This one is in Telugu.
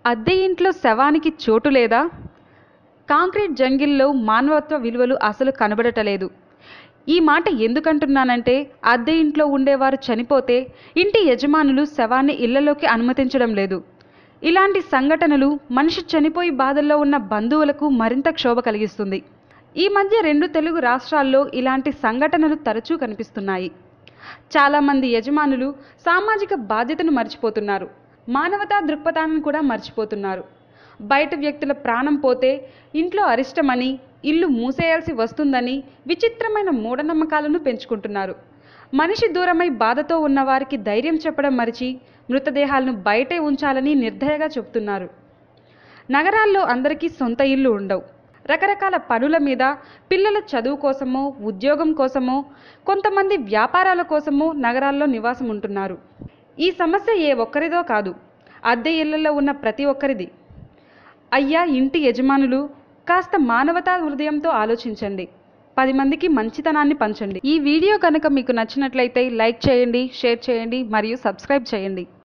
అద్దె ఇంట్లో శవానికి చోటు లేదా కాంక్రీట్ జంగిల్లో మానవత్వ విలువలు అసలు కనబడటలేదు ఈ మాట ఎందుకంటున్నానంటే అద్దె ఇంట్లో ఉండేవారు చనిపోతే ఇంటి యజమానులు శవాన్ని ఇళ్లలోకి అనుమతించడం లేదు ఇలాంటి సంఘటనలు మనిషి చనిపోయి బాధల్లో ఉన్న బంధువులకు మరింత క్షోభ కలిగిస్తుంది ఈ మధ్య రెండు తెలుగు రాష్ట్రాల్లో ఇలాంటి సంఘటనలు తరచూ కనిపిస్తున్నాయి చాలామంది యజమానులు సామాజిక బాధ్యతను మర్చిపోతున్నారు మానవతా దృక్పథాన్ని కూడా మర్చిపోతున్నారు బయట వ్యక్తుల ప్రాణం పోతే ఇంట్లో అరిష్టమని ఇల్లు మూసేయాల్సి వస్తుందని విచిత్రమైన మూఢనమ్మకాలను పెంచుకుంటున్నారు మనిషి దూరమై బాధతో ఉన్న వారికి ధైర్యం చెప్పడం మరిచి మృతదేహాలను బయటే ఉంచాలని నిర్దయగా చెబుతున్నారు నగరాల్లో అందరికీ సొంత ఇల్లు ఉండవు రకరకాల పనుల మీద పిల్లల చదువు కోసమో ఉద్యోగం కోసమో కొంతమంది వ్యాపారాల కోసమో నగరాల్లో నివాసం ఉంటున్నారు ఈ సమస్య ఏ ఒక్కరిదో కాదు అద్దె ఇళ్లలో ఉన్న ప్రతి ఒక్కరిది అయ్యా ఇంటి యజమానులు కాస్త మానవతా హృదయంతో ఆలోచించండి పది మందికి మంచితనాన్ని పంచండి ఈ వీడియో కనుక మీకు నచ్చినట్లయితే లైక్ చేయండి షేర్ చేయండి మరియు సబ్స్క్రైబ్ చేయండి